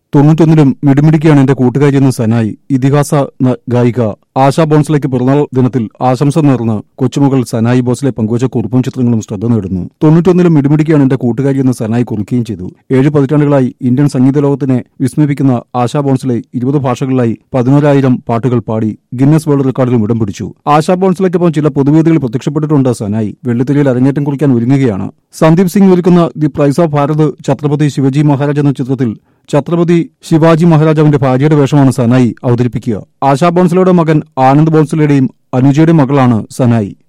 തൊണ്ണൂറ്റൊന്നിലും മിടുമിടിക്കാണ് എന്റെ കൂട്ടുകാരിയെന്ന് സനായി ഇതിഹാസ ന- ഗായിക ആശാ ബോൺസിലേക്ക് പിറന്നാൾ ദിനത്തിൽ ആശംസ നേർന്ന് കൊച്ചുമകൾ സനായി ബോസിലെ പങ്കുവച്ച കുറിപ്പും ചിത്രങ്ങളും ശ്രദ്ധ നേടുന്നു തൊണ്ണൂറ്റൊന്നിലും മിടുമിടിക്കാണ് എന്റെ കൂട്ടുകാരിയെന്ന് സനായി കുറിക്കുകയും ചെയ്തു ഏഴ് പതിറ്റാണ്ടുകളായി ഇന്ത്യൻ സംഗീത ലോകത്തിനെ വിസ്മയിപ്പിക്കുന്ന ആശാ ബോൺസിലെ ഇരുപത് ഭാഷകളിലായി പതിനോരായിരം പാട്ടുകൾ പാടി ഗിന്നസ് വേൾഡ് റെക്കോർഡിലും ഇടം പിടിച്ചു ആശാ ബോൺസിലേക്കൊപ്പം ചില പൊതുവേദികളിൽ പ്രത്യക്ഷപ്പെട്ടിട്ടുണ്ട് സനായി വെള്ളിത്തിരയിൽ അരങ്ങേറ്റം കുറിക്കാൻ ഒരുങ്ങുകയാണ് സന്ദീപ് സിംഗ് ഒരുക്കുന്ന the pride of Bharat Chhatrapati Shivaji Maharaj എന്ന ചിത്രത്തിൽ ഛത്രപതി ശിവാജി മഹാരാജാവിന്റെ ഭാര്യയുടെ വേഷമാണ് സനായി അവതരിപ്പിക്കുക ആശാ ബോൺസിലയുടെ മകൻ ആനന്ദ് ബോൺസിലയുടെയും അനുജയുടെ മകളാണ് സനായി